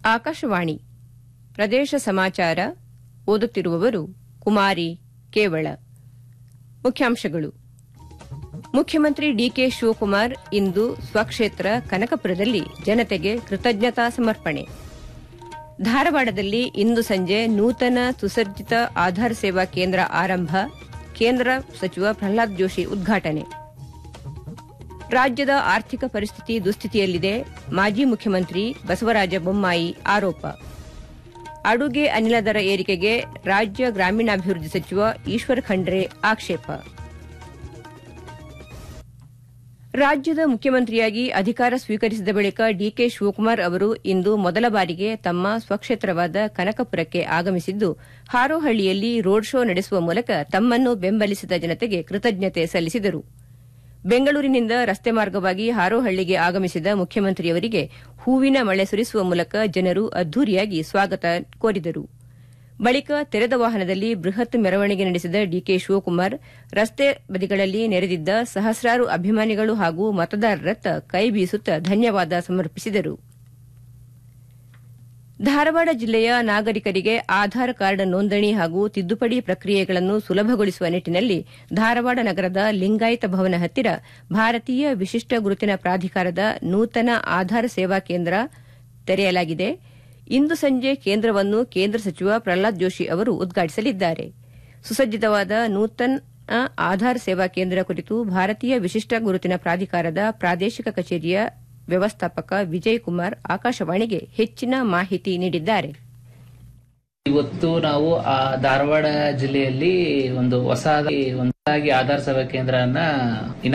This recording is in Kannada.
ಆಕಾಶವಾಣಿ ಪ್ರದೇಶ ಸಮಾಚಾರ ಓದುತ್ತಿರುವವರು ಕುಮಾರಿ ಕೇವಳ ಮುಖ್ಯಾಂಶಗಳು ಮುಖ್ಯಮಂತ್ರಿ ಡಿಕೆ ಶಿವಕುಮಾರ್ ಇಂದು ಸ್ವಕ್ಷೇತ್ರ ಕನಕಪುರದಲ್ಲಿ ಜನತೆಗೆ ಕೃತಜ್ಞತಾ ಸಮರ್ಪಣೆ ಧಾರವಾಡದಲ್ಲಿ ಇಂದು ಸಂಜೆ ನೂತನ ಸುಸಜ್ಜಿತ ಆಧಾರ್ ಸೇವಾ ಕೇಂದ್ರ ಆರಂಭ ಕೇಂದ್ರ ಸಚಿವ ಪ್ರಹ್ಲಾದ್ ಜೋಶಿ ಉದ್ಘಾಟನೆ ರಾಜ್ಯದ ಆರ್ಥಿಕ ಪರಿಸ್ಥಿತಿ ದುಸ್ಥಿತಿಯಲ್ಲಿದೆ ಮಾಜಿ ಮುಖ್ಯಮಂತ್ರಿ ಬಸವರಾಜ ಬೊಮ್ಮಾಯಿ ಆರೋಪ ಅಡುಗೆ ಅನಿಲ ದರ ಏರಿಕೆಗೆ ರಾಜ್ಯ ಗ್ರಾಮೀಣಾಭಿವೃದ್ಧಿ ಸಚಿವ ಈಶ್ವರ್ ಖಂಡ್ರೆ ಆಕ್ಷೇಪ ರಾಜ್ಯದ ಮುಖ್ಯಮಂತ್ರಿಯಾಗಿ ಅಧಿಕಾರ ಸ್ವೀಕರಿಸಿದ ಬಳಿಕ ಡಿಕೆ ಶಿವಕುಮಾರ್ ಅವರು ಇಂದು ಮೊದಲ ಬಾರಿಗೆ ತಮ್ಮ ಸ್ವಕ್ಷೇತ್ರವಾದ ಕನಕಪುರಕ್ಕೆ ಆಗಮಿಸಿದ್ದು ಹಾರೋಹಳ್ಳಿಯಲ್ಲಿ ರೋಡ್ ಶೋ ನಡೆಸುವ ಮೂಲಕ ತಮ್ಮನ್ನು ಬೆಂಬಲಿಸಿದ ಜನತೆಗೆ ಕೃತಜ್ಞತೆ ಸಲ್ಲಿಸಿದರು ಬೆಂಗಳೂರಿನಿಂದ ರಸ್ತೆ ಮಾರ್ಗವಾಗಿ ಹಾರೋಹಳ್ಳಿಗೆ ಆಗಮಿಸಿದ ಮುಖ್ಯಮಂತ್ರಿಯವರಿಗೆ ಹೂವಿನ ಮಳೆ ಸುರಿಸುವ ಮೂಲಕ ಜನರು ಅದ್ದೂರಿಯಾಗಿ ಸ್ವಾಗತ ಕೋರಿದರು ಬಳಿಕ ತೆರೆದ ವಾಹನದಲ್ಲಿ ಬೃಹತ್ ಮೆರವಣಿಗೆ ನಡೆಸಿದ ಡಿಕೆ ಶಿವಕುಮಾರ್ ರಸ್ತೆ ಬದಿಗಳಲ್ಲಿ ನೆರೆದಿದ್ದ ಸಹಸ್ರಾರು ಅಭಿಮಾನಿಗಳು ಹಾಗೂ ಮತದಾರರತ್ತ ಕೈ ಬೀಸುತ್ತಾ ಧನ್ಯವಾದ ಸಮರ್ಪಿಸಿದರು ಧಾರವಾಡ ಜಿಲ್ಲೆಯ ನಾಗರಿಕರಿಗೆ ಆಧಾರ್ ಕಾರ್ಡ್ ನೋಂದಣಿ ಹಾಗೂ ತಿದ್ದುಪಡಿ ಪ್ರಕ್ರಿಯೆಗಳನ್ನು ಸುಲಭಗೊಳಿಸುವ ನಿಟ್ಟಿನಲ್ಲಿ ಧಾರವಾಡ ನಗರದ ಲಿಂಗಾಯತ ಭವನ ಹತ್ತಿರ ಭಾರತೀಯ ವಿಶಿಷ್ಟ ಗುರುತಿನ ಪ್ರಾಧಿಕಾರದ ನೂತನ ಆಧಾರ್ ಸೇವಾ ಕೇಂದ್ರ ತೆರೆಯಲಾಗಿದೆ ಇಂದು ಸಂಜೆ ಕೇಂದ್ರವನ್ನು ಕೇಂದ್ರ ಸಚಿವ ಪ್ರಹ್ಲಾದ್ ಜೋಶಿ ಅವರು ಉದ್ಘಾಟಿಸಲಿದ್ದಾರೆ ಸುಸಜ್ಜಿತವಾದ ನೂತನ ಆಧಾರ್ ಸೇವಾ ಕೇಂದ್ರ ಕುರಿತು ಭಾರತೀಯ ವಿಶಿಷ್ಟ ಗುರುತಿನ ಪ್ರಾಧಿಕಾರದ ಪ್ರಾದೇಶಿಕ ಕಚೇರಿಯ ವ್ಯವಸ್ಥಾಪಕ ವಿಜಯ್ ಕುಮಾರ್ ಆಕಾಶವಾಣಿಗೆ ಹೆಚ್ಚಿನ ಮಾಹಿತಿ ನೀಡಿದ್ದಾರೆ ಇವತ್ತು ನಾವು ಆ ಧಾರವಾಡ ಜಿಲ್ಲೆಯಲ್ಲಿ ಒಂದು ಹೊಸದಾಗಿ ಹೊಸದಾಗಿ ಆಧಾರ್ ಸೇವಾ ಕೇಂದ್ರನ